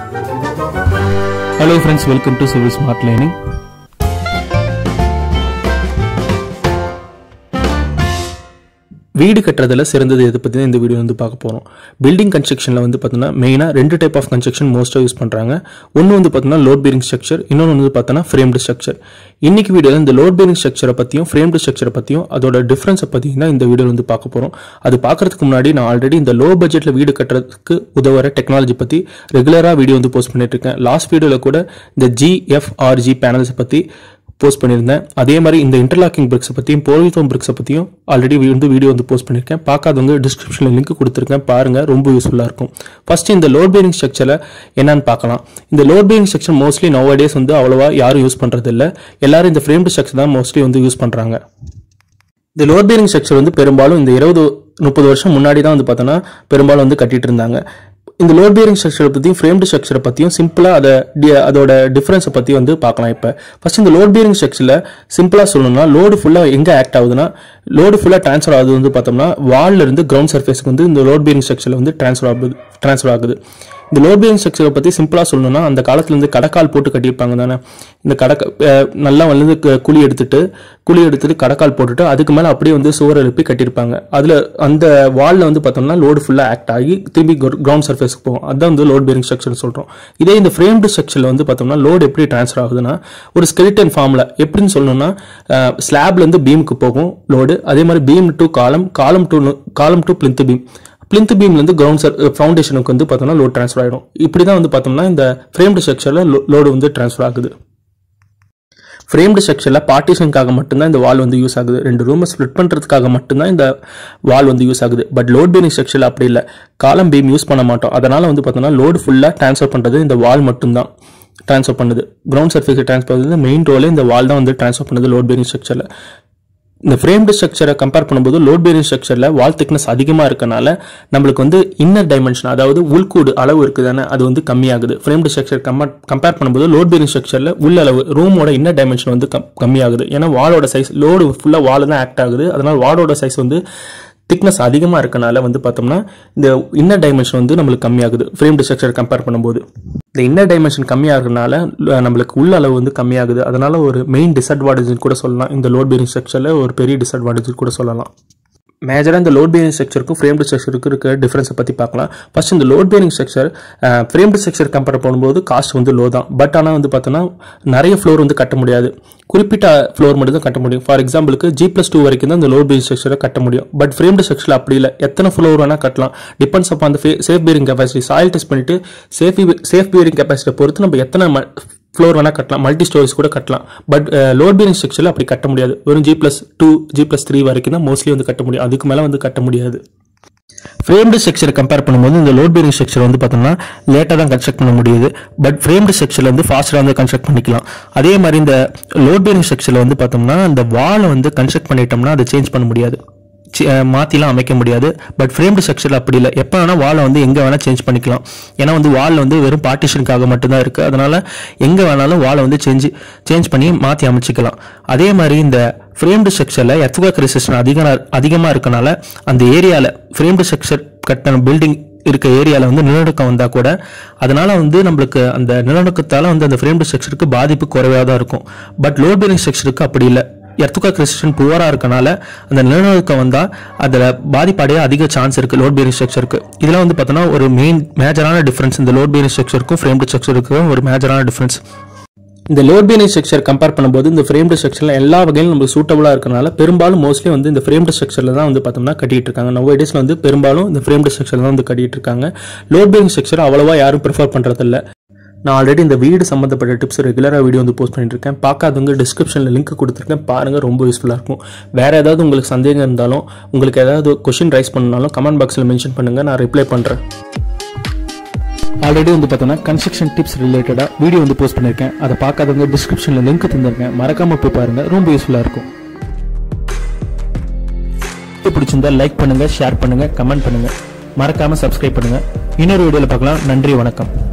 hello friends welcome to civil smart learning வீடு கட்டுறதுல சிறந்தது எது பற்றி இந்த வீடியோ வந்து பார்க்க போகிறோம் பில்டிங் கன்ஸ்ட்ரக்ஷனில் வந்து பார்த்தீங்கன்னா மெயினாக ரெண்டு டைப் ஆஃப் கன்ஸ்ட்ரக்ஷன் மோஸ்ட்டாக யூஸ் பண்ணுறாங்க ஒன்று வந்து பார்த்தீங்கன்னா லோட் பேரிங் ஸ்ட்ரக்சர் இன்னொன்று வந்து பார்த்தோன்னா ஃப்ரேம்டு ஸ்ட்ரக்சர் இன்னைக்கு வீடியோவில் இந்த லோட் பேரிங் ஸ்ட்ரக்சரை பற்றியும் ஃப்ரேம்டு ஸ்ட்ரக்சரை பற்றியும் அதோட டிஃப்ரென்ஸை பற்றியும் தான் இந்த வீடியோவில் வந்து பார்க்க போகிறோம் அது பார்க்கறதுக்கு முன்னாடி நான் ஆல்ரெடி இந்த லோ பட்ஜெட்டில் வீடு கட்டுறதுக்கு உதவுற டெக்னாலஜி பற்றி ரெகுலராக வீடியோ வந்து போஸ்ட் பண்ணிட்டு இருக்கேன் லாஸ்ட் வீடியோவில் கூட இந்த ஜிஎஃப்ஆர்ஜி பேனல்ஸை பற்றி போஸ்ட் பண்ணியிருந்தேன் அதே மாதிரி இந்த இன்டர்லாக்கிங் பிரிக்ஸை பற்றியும் போலித்தோம் பிரிக்ஸை பற்றியும் ஆல்ரெடி வந்து வீடியோ வந்து போஸ்ட் பண்ணியிருக்கேன் பார்க்காதவங்க டிஸ்கிரிப்ஷனில் லிங்க் கொடுத்துருக்கேன் பாருங்கள் ரொம்ப யூஸ்ஃபுல்லாக இருக்கும் ஃபர்ஸ்ட் இந்த லோட் பேரிங் ஸ்ட்ரக்சரில் என்னன்னு பார்க்கலாம் இந்த load bearing structure mostly nowadays வந்து அவ்வளோவா யாரும் யூஸ் பண்ணுறது இல்லை எல்லாரும் இந்த ஃப்ரேம்டு ஸ்ட்ரக்சர் தான் மோஸ்ட்லி வந்து யூஸ் பண்ணுறாங்க இந்த லோட் பேரிங் ஸ்ட்ரக்சர் வந்து பெரும்பாலும் இந்த இருபது முப்பது வருஷம் முன்னாடி தான் வந்து பார்த்தோன்னா பெரும்பாலும் வந்து கட்டிட்டு இருந்தாங்க இந்த லோட் பேரிங் ஸ்ட்ரக்சரை பற்றியும் ஃப்ரேம்டு ஸ்ட்ரக்சரை பற்றியும் சிம்பிளாக அதை டி- அதோட டிஃப்ரென்ஸை பற்றி வந்து பார்க்கலாம் இப்போ ஃபர்ஸ்ட் இந்த லோட் பேரிங் ஸ்ட்ரக்சரில் சிம்பிளாக சொல்லணும்னா லோடு ஃபுல்லாக எங்கே ஆக்ட் ஆகுதுன்னா லோடு ஃபுல்லாக ட்ரான்ஸ்ஃபர் ஆகுது வந்து பார்த்தோம்னா வால்ல இருந்து கிரவுண்ட் சர்ஃபேஸ்க்கு வந்து இந்த லோட் பேரிங் ஸ்ட்ரக்சரில் வந்து ட்ரான்ஸ்ஃபர் ஆகுது ட்ரான்ஸ்ஃபர் ஆகுது இந்த லோட் பேரிங் ஸ்ட்ரக்சரை பற்றி சிம்பிளாக சொல்லணும்னா அந்த காலத்துல இருந்து கடக்கால் போட்டு கட்டியிருப்பாங்க தானே இந்த கடக்க அஹ் நல்லா வந்து க- குழி எடுத்துட்டு குழி எடுத்துட்டு கடக்கால் போட்டுட்டு அதுக்கு மேலே அப்படியே வந்து சுவர் எழுப்பி கட்டியிருப்பாங்க அதில் அந்த வாலில் வந்து பார்த்தோம்னா லோடு ஃபுல்லாக ஆக்ட் ஆகி திரும்பி கிரவுண்ட் சர்ஃபேஸ்க்கு போகும் அதான் வந்து லோட் பேரிங் ஸ்ட்ரக்சர் சொல்கிறோம் இதே இந்த ஃப்ரேம்டு ஸ்ட்ரக்சரில் வந்து பார்த்தோம்னா லோடு எப்படி ட்ரான்ஸ்ஃபர் ஆகுதுன்னா ஒரு ஸ்கெலிட்டன் ஃபார்மில் எப்படின்னு சொல்லணும்னா ஸ்லாப்லேருந்து பீமுக்கு போகும் லோடு அதே மாதிரி பீம் டு காலம் column to column to plinth beam plinth பீம்லேருந்து கிரவுண்ட் சர் ஃபவுண்டேஷனுக்கு வந்து பார்த்தோம்னா லோட் ட்ரான்ஸ்ஃபர் ஆகிடும் இப்படி தான் வந்து பார்த்தோம்னா இந்த ஃப்ரேம்டு ஸ்ட்ரக்சரில் லோடு வந்து ட்ரான்ஸ்ஃபர் ஆகுது ஃப்ரேம்டு ஸ்ட்ரக்சரில் பார்ட்டிஷனுக்காக மட்டும்தான் இந்த வால் வந்து யூஸ் ஆகுது ரெண்டு ரூமை ஸ்ப்ளிட் பண்ணுறதுக்காக மட்டும்தான் இந்த வால் வந்து யூஸ் ஆகுது பட் லோட் பேரிங் ஸ்ட்ரக்சரில் அப்படி இல்லை காலம் பீம் யூஸ் பண்ண மாட்டோம் அதனால் வந்து பார்த்தோம்னா லோடு ஃபுல்லாக ட்ரான்ஸ்ஃபர் பண்ணுறது இந்த வால் மட்டும்தான் ட்ரான்ஸ்ஃபர் பண்ணுது கிரவுண்ட் சர்ஃபேஸ் ட்ரான்ஸ்ஃபர் பண்ணுறது மெயின் ரோலே இந்த வால் தான் வந்து ட்ரான்ஸ்ஃபர் பண்ணுது லோட் பேரிங் ஸ்ட்ரக்சரில் இந்த ஃப்ரேம்டு ஸ்ட்ரக்சரை கம்பேர் பண்ணும்போது லோட் பேரிங் ஸ்ட்ரக்சரில் வால் திக்னஸ் அதிகமாக இருக்கனால நம்மளுக்கு வந்து இன்னர் டைமென்ஷன் அதாவது உள்கூடு அளவு இருக்குதானே அது வந்து கம்மியாகுது ஃப்ரேம்டு ஸ்ட்ரக்சர் கம்பேர் கம்பேர் பண்ணும்போது லோட் பேரிங் ஸ்ட்ரக்சரில் உள்ள அளவு ரூமோட இன்னர் டைமென்ஷன் வந்து கம் கம்மியாகுது ஏன்னா வாலோட சைஸ் லோடு ஃபுல்லாக வால் தான் ஆக்ட் ஆகுது அதனால வாலோட சைஸ் வந்து திக்னஸ் அதிகமாக இருக்கனால வந்து பார்த்தோம்னா இந்த இன்னர் டைமென்ஷன் வந்து நம்மளுக்கு கம்மியாகுது ஃப்ரேம்டு ஸ்ட்ரக்சர் கம்பேர் பண்ணும்போது இந்த இன்னர் டைமென்ஷன் கம்மியாகிறதுனால ல- நம்மளுக்கு உள்ள அளவு வந்து கம்மியாகுது அதனால ஒரு மெயின் டிஸ்அட்வான்டேஜ் கூட சொல்லலாம் இந்த லோட் பேரிங் ஸ்ட்ரக்சரில் ஒரு பெரிய டிஸ்அட்வான்டேஜ் கூட சொல்லலாம் மேஜராக இந்த லோட் பேரிங் ஸ்ட்ரக்சருக்கும் ஃப்ரேம்டு ஸ்ட்ரக்சருக்கும் இருக்க டிஃப்ரென்ஸை பற்றி பார்க்கலாம் ஃபர்ஸ்ட் இந்த load bearing structure framed structure compare பண்ணும்போது காஸ்ட் வந்து லோ தான் பட் ஆனால் வந்து பார்த்தோன்னா நிறைய ஃப்ளோர் வந்து கட்ட முடியாது குறிப்பிட்ட ஃப்ளோர் மட்டும் தான் கட்ட முடியும் ஃபார் எக்ஸாம்பிளுக்கு ஜி ப்ளஸ் டூ வரைக்கும் தான் இந்த லோட் பேரிங் ஸ்ட்ரக்சரை கட்ட முடியும் பட் ஃப்ரேம்டு ஸ்ட்ரக்சரில் அப்படி இல்லை எத்தனை ஃப்ளோர் வேணால் கட்டலாம் டிபெண்ட்ஸ் அப்போ அந்த safe bearing capacity soil test பண்ணிட்டு சேஃப் சேஃப் பேரிங் கெப்பாசிட்டியை பொறுத்து நம்ம எத்தனை ஃப்ளோர் வேணால் கட்டலாம் மல்டி ஸ்டோரிஸ் கூட கட்டலாம் பட் லோட் பேரிங் ஸ்ட்ரக்சரில் அப்படி கட்ட முடியாது வெறும் G plus two G plus three வரைக்கும் தான் மோஸ்ட்லி வந்து கட்ட முடியும் அதுக்கு மேலே வந்து கட்ட முடியாது ஃப்ரேம்டு ஸ்ட்ரக்சரை கம்பேர் பண்ணும்போது இந்த லோட் பேரிங் ஸ்ட்ரக்சர் வந்து பார்த்தோம்னா லேட்டாக தான் கன்ஸ்ட்ரக்ட் பண்ண முடியுது பட் ஃப்ரேம்டு ஸ்ட்ரக்சரில் வந்து ஃபாஸ்ட்டாக வந்து கன்ஸ்ட்ரக்ட் பண்ணிக்கலாம் அதே மாதிரி இந்த லோட் பேரிங் ஸ்ட்ரக்சரில் வந்து பார்த்தோம்னா இந்த வாலை வந்து கன்ஸ்ட்ரக்ட் பண்ணிட்டோம்னா அதை சேஞ்ச் பண்ண முடியாது சி- அஹ் மாத்திலாம் அமைக்க முடியாது பட் ஃப்ரேம்டு ஸ்ட்ரக்சரில் அப்படி இல்லை எப்போ வேணால் வாலை வந்து எங்கே வேணால் சேஞ்ச் பண்ணிக்கலாம் ஏன்னா வந்து வால் வந்து வெறும் பார்ட்டிஷனுக்காக மட்டும்தான் இருக்குது அதனால எங்கே வேணாலும் வாலை வந்து சேஞ்ச் சேஞ்ச் பண்ணி மாற்றி அமைச்சிக்கலாம் அதே மாதிரி இந்த ஃப்ரேம்டு ஸ்ட்ரக்சரில் எர்த்குவேக் ரெசிஸ்டன் அதிக அதிகமாக இருக்கனால அந்த ஏரியாவில் ஃப்ரேம்டு ஸ்ட்ரக்சர் கட்டின பில்டிங் இருக்க ஏரியாவில் வந்து நிலநடுக்கம் வந்தால் கூட அதனால வந்து நம்மளுக்கு அந்த நிலநடுக்கத்தால் வந்து அந்த ஃப்ரேம்டு ஸ்ட்ரக்சருக்கு பாதிப்பு குறைவாக தான் இருக்கும் பட் லோட் பேரிங் ஸ்ட்ரக்சருக்கு அப்படி இல்லை எர்த்துக்காக் ரெசிஸ்டன் புவராக இருக்கனால அந்த நிலநடுக்கம் வந்தால் அதில் பாதிப்படைய அதிக சான்ஸ் இருக்குது லோட் பேரிங் ஸ்ட்ரக்சருக்கு இதெல்லாம் வந்து பார்த்தோன்னா ஒரு மெயின் மேஜரான டிஃப்ரென்ஸ் இந்த லோட் பேரிங் ஸ்ட்ரக்சருக்கும் ஃப்ரேம்டு ஸ்ட்ரக்சருக்கும் ஒரு மேஜரான டிஃப்ரென்ஸ் இந்த லோட் பேரிங் ஸ்ட்ரக்சர் கம்பேர் பண்ணும்போது இந்த ஃப்ரேம்டு ஸ்ட்ரக்சரில் எல்லா வகையிலும் நமக்கு சூட்டபுளாக இருக்கனால பெரும்பாலும் மோஸ்ட்லி வந்து இந்த ஃப்ரேம்டு ஸ்ட்ரக்சரில் தான் வந்து பார்த்தோம்னா கட்டிட்டு இருக்காங்க நவ டேஸில் வந்து பெரும்பாலும் இந்த ஃப்ரேம்டு ஸ்ட்ரக்சர் தான் வந்து கட்டிட்டு இருக்காங்க லோட் பேரிங் ஸ்ட்ரக்சர் அவ்வளோவா யாரும் ப்ரிஃபர் பண்ணுறதில்ல நான் ஆல்ரெடி இந்த வீடு சம்மந்தப்பட்ட டிப்ஸ் ரெகுலராக வீடியோ வந்து போஸ்ட் பண்ணிட்டு இருக்கேன் பார்க்காதவங்க டிஸ்கிரிப்ஷனில் லிங்க் கொடுத்துருக்கேன் பாருங்கள் ரொம்ப யூஸ்ஃபுல்லாக இருக்கும் வேறு ஏதாவது உங்களுக்கு சந்தேகம் இருந்தாலும் உங்களுக்கு ஏதாவது கொஷின் ரைஸ் பண்ணாலும் கமெண்ட் பாக்ஸில் மென்ஷன் பண்ணுங்கள் நான் ரிப்ளை பண்ணுறேன் ஆல்ரெடி வந்து பார்த்தோன்னா கன்ஸ்ட்ரக்ஷன் டிப்ஸ் ரிலேட்டடாக வீடியோ வந்து போஸ்ட் பண்ணியிருக்கேன் அதை பார்க்காதவங்க டிஸ்கிரிப்ஷனில் லிங்க் தந்திருக்கேன் மறக்காமல் போய் பாருங்கள் ரொம்ப யூஸ்ஃபுல்லாக இருக்கும் வீடியோ பிடிச்சிருந்தா லைக் பண்ணுங்கள் ஷேர் பண்ணுங்கள் கமெண்ட் பண்ணுங்கள் மறக்காமல் சப்ஸ்கிரைப் பண்ணுங்கள் இன்னொரு வீடியோவில் பார்க்கலாம் நன்றி வணக்கம்